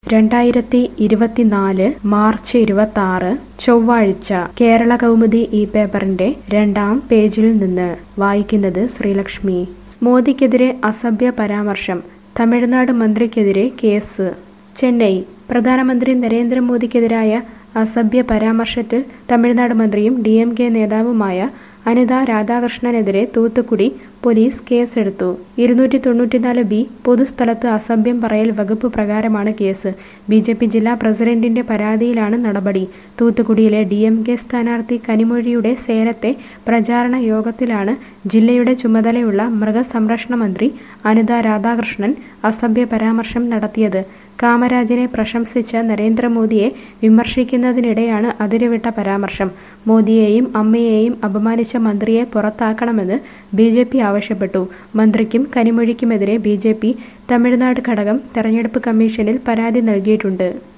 രണ്ടായിരത്തി ഇരുപത്തിനാല് മാർച്ച് ഇരുപത്തി ആറ് ചൊവ്വാഴ്ച കേരള കൗമുദി ഈ പേപ്പറിന്റെ രണ്ടാം പേജിൽ നിന്ന് വായിക്കുന്നത് ശ്രീലക്ഷ്മി മോദിക്കെതിരെ അസഭ്യ പരാമർശം തമിഴ്നാട് മന്ത്രിക്കെതിരെ കേസ് ചെന്നൈ പ്രധാനമന്ത്രി നരേന്ദ്രമോദിക്കെതിരായ അസഭ്യ പരാമർശത്തിൽ തമിഴ്നാട് മന്ത്രിയും ഡി എം കെ നേതാവുമായ അനിത രാധാകൃഷ്ണനെതിരെ തൂത്തുക്കുടി പോലീസ് കേസെടുത്തു ഇരുന്നൂറ്റി തൊണ്ണൂറ്റിനാല് ബി പൊതുസ്ഥലത്ത് അസഭ്യം പറയൽ വകുപ്പ് പ്രകാരമാണ് കേസ് ബി ജെ പി ജില്ലാ പ്രസിഡന്റിന്റെ പരാതിയിലാണ് നടപടി തൂത്തുക്കുടിയിലെ ഡി എം കെ സ്ഥാനാർത്ഥി കനിമൊഴിയുടെ സേലത്തെ പ്രചാരണ യോഗത്തിലാണ് ജില്ലയുടെ ചുമതലയുള്ള മൃഗസംരക്ഷണ മന്ത്രി അനിത രാധാകൃഷ്ണൻ അസഭ്യ പരാമർശം നടത്തിയത് കാമരാജിനെ പ്രശംസിച്ച നരേന്ദ്രമോദിയെ വിമർശിക്കുന്നതിനിടെയാണ് അതിരുവിട്ട പരാമർശം മോദിയെയും അമ്മയെയും അപമാനിച്ച മന്ത്രിയെ പുറത്താക്കണമെന്ന് ബി ജെ പി ആവശ്യപ്പെട്ടു മന്ത്രിക്കും കനിമൊഴിക്കുമെതിരെ ബി ജെ പി തമിഴ്നാട് ഘടകം തെരഞ്ഞെടുപ്പ് കമ്മീഷനിൽ പരാതി നൽകിയിട്ടുണ്ട്